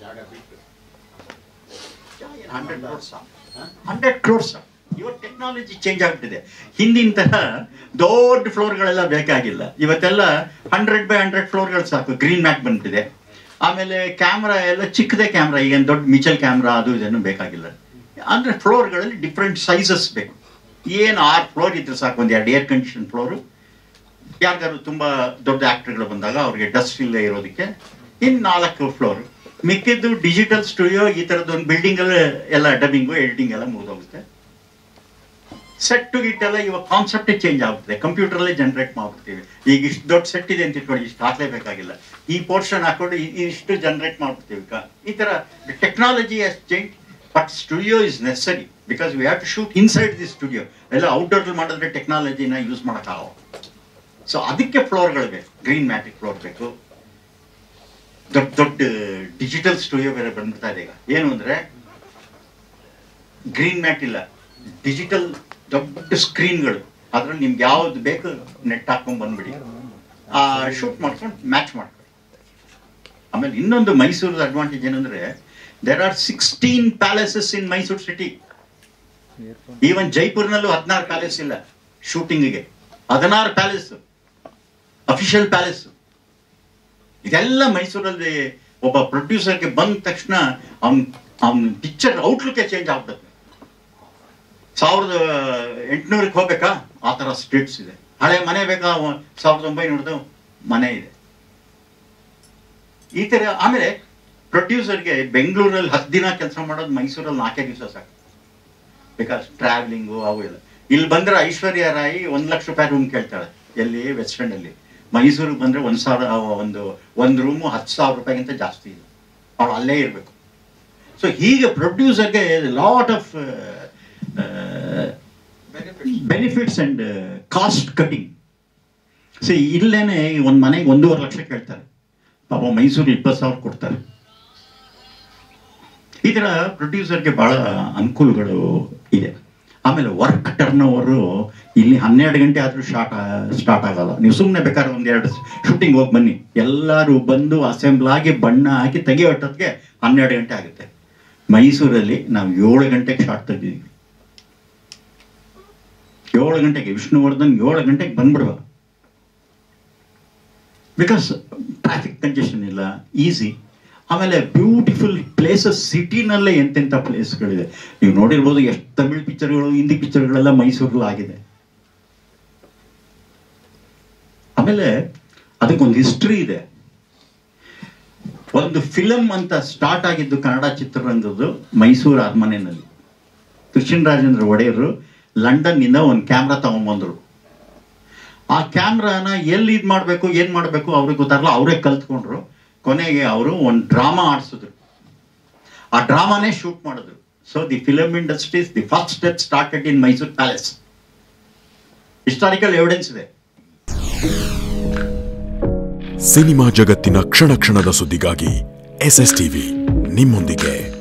hundred crores hundred crores ಇವತ್ತು technology change ಆಗ್ಬಿಟ್ಟಿದೆ ಹಿಂದಿನ ತರ ದೊಡ್ಡ ಫ್ಲೋರ್ಗಳೆಲ್ಲ ಬೇಕಾಗಿಲ್ಲ ಇವತ್ತೆಲ್ಲ ಹಂಡ್ರೆಡ್ ಬೈ ಹಂಡ್ರೆಡ್ ಫ್ಲೋರ್ಗಳು ಸಾಕು ಗ್ರೀನ್ ಮ್ಯಾಟ್ ಬಂದ್ಬಿಟ್ಟಿದೆ ಆಮೇಲೆ ಕ್ಯಾಮ್ರಾ ಎಲ್ಲ ಚಿಕ್ಕದೇ ಕ್ಯಾಮ್ರಾ ಈಗ ದೊಡ್ಡ ಮಿಚಲ್ ಕ್ಯಾಮ್ರಾ ಅದು ಇದನ್ನು ಬೇಕಾಗಿಲ್ಲ ಅಂದ್ರೆ ಫ್ಲೋರ್ಗಳಲ್ಲಿ ಡಿಫ್ರೆಂಟ್ ಸೈಜಸ್ ಬೇಕು ಏನು ಆರು ಫ್ಲೋರ್ ಇದ್ರೆ ಸಾಕು ಒಂದು ಎರಡು ಏರ್ ಕಂಡೀಷನ್ ಫ್ಲೋರು ಯಾರಿಗಾದ್ರು ತುಂಬಾ ದೊಡ್ಡ ಆಕ್ಟರ್ಗಳು ಬಂದಾಗ ಅವ್ರಿಗೆ ಡಸ್ಟ್ ಇಲ್ಲದೆ ಇರೋದಕ್ಕೆ ಇನ್ನು ನಾಲ್ಕು ಫ್ಲೋರ್ ಮಿಕ್ಕಿದ್ದು ಡಿಜಿಟಲ್ ಸ್ಟುಡಿಯೋ ಈ ಥರದ್ದು ಒಂದು ಬಿಲ್ಡಿಂಗ್ ಎಲ್ಲ ಎಲ್ಲ ಡಬ್ಬಿಂಗು ಎಡಿಟಿಂಗ್ ಎಲ್ಲ ಮುಗಿದೋಗುತ್ತೆ ಸೆಟ್ ಗಿಟ್ಟೆಲ್ಲ ಇವಾಗ ಕಾನ್ಸೆಪ್ಟ್ ಚೇಂಜ್ ಆಗುತ್ತೆ ಕಂಪ್ಯೂಟರಲ್ಲೇ ಜನರೇಟ್ ಮಾಡ್ಬಿಡ್ತೀವಿ ಈಗ ಇಷ್ಟು ದೊಡ್ಡ ಸೆಟ್ ಇದೆ ಅಂತ ಇಟ್ಕೊಳ್ಳಿ ಇಷ್ಟು ಹಾಕ್ಲೇಬೇಕಾಗಿಲ್ಲ ಈ ಪೋರ್ಷನ್ ಹಾಕೊಂಡು ಇ- ಇಷ್ಟು ಜನರೇಟ್ ಮಾಡ್ಬಿಡ್ತೀವಿ ಕ- ಈ ತರ technology has change but studio is necessary because we have to shoot inside the studio ಎಲ್ಲ ಔಟ್ಡೋರ್ ಮಾಡಿದ್ರೆ ಟೆಕ್ನಾಲಜಿನ ಯೂಸ್ ಮಾಡೋಕ್ಕಾಗೋ ಸೊ ಅದಕ್ಕೆ ಫ್ಲೋರ್ಗಳು ಬೇಕು ಗ್ರೀನ್ ಮ್ಯಾಟಿಕ್ ಫ್ಲೋರ್ ಬೇಕು ದೊಡ್ಡ ದೊಡ್ಡ ಡಿಜಿಟಲ್ ಸ್ಟುಡಿಯೋ ಬೇರೆ ಬಂದ್ಬಿಡ್ತಾ ಇದೆ ಈಗ ಏನು ಅಂದ್ರೆ ಗ್ರೀನ್ ಮ್ಯಾಟ್ ಇಲ್ಲ ಡಿಜಿಟಲ್ ದೊಡ್ಡ ಸ್ಕ್ರೀನ್ಗಳು ಅದ್ರಲ್ಲಿ ನಿಮ್ಗೆ ಯಾವ್ದು ಬೇಕು ನೆಟ್ ಹಾಕೊಂಡ್ ಬಂದ್ಬಿಡಿ ಆ ಶೂಟ್ ಮಾಡ್ಕೊಂಡು ಮ್ಯಾಚ್ ಮಾಡ್ಕೊಳ್ಳಿ ಆಮೇಲೆ ಇನ್ನೊಂದು ಮೈಸೂರದ ಅಡ್ವಾಂಟೇಜ್ ಏನಂದ್ರೆ there are sixteen palaces in Mysuru city even ಜೈಪುರ್ನಲ್ಲೂ ಹದಿನಾರು ಪ್ಯಾಲೇಸ್ ಇಲ್ಲ ಶೂಟಿಂಗಿಗೆ ಹದಿನಾರು ಪ್ಯಾಲೇಸ್ ಅಫಿಷಿಯಲ್ ಪ್ಯಾಲೇಸ್ ಇದೆಲ್ಲ ಮೈಸೂರಲ್ಲಿ ಒಬ್ಬ ಪ್ರೊಡ್ಯೂಸರ್ಗೆ ಬಂದ ತಕ್ಷಣ ಅವ್ನ ಅವ್ನ ಪಿಕ್ಚರ್ ಔಟ್ಲುಕ್ಕೆ ಚೇಂಜ್ ಆಗ್ಬಿಡುತ್ತೆ ಸಾವಿರದ ಎಂಟುನೂರಕ್ಕೆ ಹೋಗ್ಬೇಕಾ ಆ ಥರ ಸ್ಟ್ರೀಟ್ಸ್ ಇದೆ ಹಳೆ ಮನೆ ಬೇಕಾ ಅವ- ಸಾವಿರದ ಒಂಬೈನೂರದು ಮನೆ ಇದೆ ಈ ಥರ ಆಮೇಲೆ ಪ್ರೊಡ್ಯೂಸರ್ಗೆ ಬೆಂಗಳೂರಲ್ಲಿ ಹತ್ತು ದಿನ ಕೆಲಸ ಮಾಡೋದು ಮೈಸೂರಲ್ಲಿ ನಾಲ್ಕೇ ದಿವಸ ಸಾಕು ಬಿಕಾಸ್ ಟ್ರಾವೆಲಿಂಗು ಅವು ಎಲ್ಲ ಇಲ್ಲಿ ಬಂದ್ರೆ ಐಶ್ವರ್ಯ ರಾಯಿ ಒಂದ್ ಲಕ್ಷ ರೂಪಾಯಿ ರೂಮ್ ಕೇಳ್ತಾಳೆ ಎಲ್ಲಿ ವೆಸ್ಟ್ ಎಂಡ್ ಅಲ್ಲಿ ಮೈಸೂರಿಗೆ ಬಂದ್ರೆ ಒಂದ್ ಸಾವಿರ ಆ, ಒಂದು ಒಂದು ರೂಮು ಹತ್ತು ಸಾವಿರ ರೂಪಾಯಿಗಿಂತ ಜಾಸ್ತಿ ಇದೆ ಅವಳು ಅಲ್ಲೇ ಇರಬೇಕು ಸೊ ಹೀಗೆ ಪ್ರೊಡ್ಯೂಸರ್ಗೆ lot of benefits and cost cutting ಸಿ ಇಲ್ಲೇನೆ ಒಂದು ಮನೆಗೆ ಒಂದೂವರೆ ಲಕ್ಷ ಕೇಳ್ತಾರೆ ಪಾಪ ಮೈಸೂರು ಇಪ್ಪತ್ತು ಸಾವಿರ ಕೊಡ್ತಾರೆ ಈ ಥರ ಪ್ರೊಡ್ಯೂಸರ್ಗೆ ಬಹಳ ಅನುಕೂಲಗಳು ಇದೆ ಆಮೇಲೆ ವರ್ಕ್ ಟರ್ನ್ ಓವರು ಇಲ್ಲಿ ಹನ್ನೆರಡು ಗಂಟೆ ಆದರೂ ಸ್ಟಾರ್ಟ್ ಸ್ಟಾರ್ಟ್ ಆಗಲ್ಲ ನೀವು ಸುಮ್ಮನೆ ಬೇಕಾದ್ರೆ ಒಂದೆರಡು ಶೂಟಿಂಗ್ ಹೋಗಿ ಬನ್ನಿ ಎಲ್ಲರೂ ಬಂದು ಅಸೆಂಬಲ್ ಆಗಿ ಬಣ್ಣ ಹಾಕಿ ತೆಗಿಯೋಟೊತ್ತಿಗೆ ಹನ್ನೆರಡು ಗಂಟೆ ಆಗುತ್ತೆ ಮೈಸೂರಲ್ಲಿ ನಾವು ಏಳು ಗಂಟೆಗೆ ಶಾರ್ಟ್ ತೆಗೆದಿದ್ದೀವಿ ಏಳು ಗಂಟೆಗೆ ವಿಷ್ಣುವರ್ಧನ್ ಏಳು ಗಂಟೆಗೆ ಬಂದ್ಬಿಡುವ ಬಿಕಾಸ್ ಟ್ರಾಫಿಕ್ ಕಂಜೆಷನ್ ಇಲ್ಲ ಈಸಿ ಆಮೇಲೆ ಬ್ಯೂಟಿಫುಲ್ ಪ್ಲೇಸಸ್ ಸಿಟಿನಲ್ಲೇ ಎಂತೆಂಥ ಪ್ಲೇಸ್ಗಳಿದೆ ನೀವು ನೋಡಿರ್ಬೋದು ಎಷ್ಟು ತಮಿಳ್ ಪಿಕ್ಚರ್ಗಳು ಹಿಂದಿ ಪಿಕ್ಚರ್ಗಳೆಲ್ಲ ಮೈಸೂರಲ್ಲಿ ಆಗಿದೆ ಆಮೇಲೆ ಅದಕ್ಕೊಂದು ಹಿಸ್ಟ್ರಿ ಇದೆ ಒಂದು ಫಿಲಮ್ ಅಂತ ಸ್ಟಾರ್ಟ್ ಆಗಿದ್ದು ಕನ್ನಡ ಚಿತ್ರರಂಗದ್ದು ಮೈಸೂರು ಅರಮನೆಯಲ್ಲಿ ಕೃಷ್ಣರಾಜೇಂದ್ರ ಒಡೆಯರು ಲಂಡನ್ನಿಂದ ಒಂದು ಕ್ಯಾಮ್ರಾ ತಗೊಂಬಂದ್ರು ಆ ಕ್ಯಾಮ್ರಾನ ಎಲ್ಲಿ ಇದು ಮಾಡಬೇಕು ಏನು ಮಾಡಬೇಕು ಅವ್ರಿಗೆ ಗೊತ್ತಾಗಲ್ಲ ಅವರೇ ಕಲ್ತ್ಕೊಂಡ್ರು ಕೊನೆಗೆ ಅವರು ಒಂದು ಡ್ರಾಮಾ ಆಡಿಸಿದ್ರು ಆ ಡ್ರಾಮಾನೇ ಶೂಟ್ ಮಾಡಿದ್ರು so the film industries the first step started in Mysuru palace historical evidence ಇದೆ ಸಿನಿಮಾ ಜಗತ್ತಿನ ಕ್ಷಣ ಕ್ಷಣದ ಸುದ್ದಿಗಾಗಿ ಎಸ್ ಎಸ್ ಟಿವಿ ನಿಮ್ಮೊಂದಿಗೆ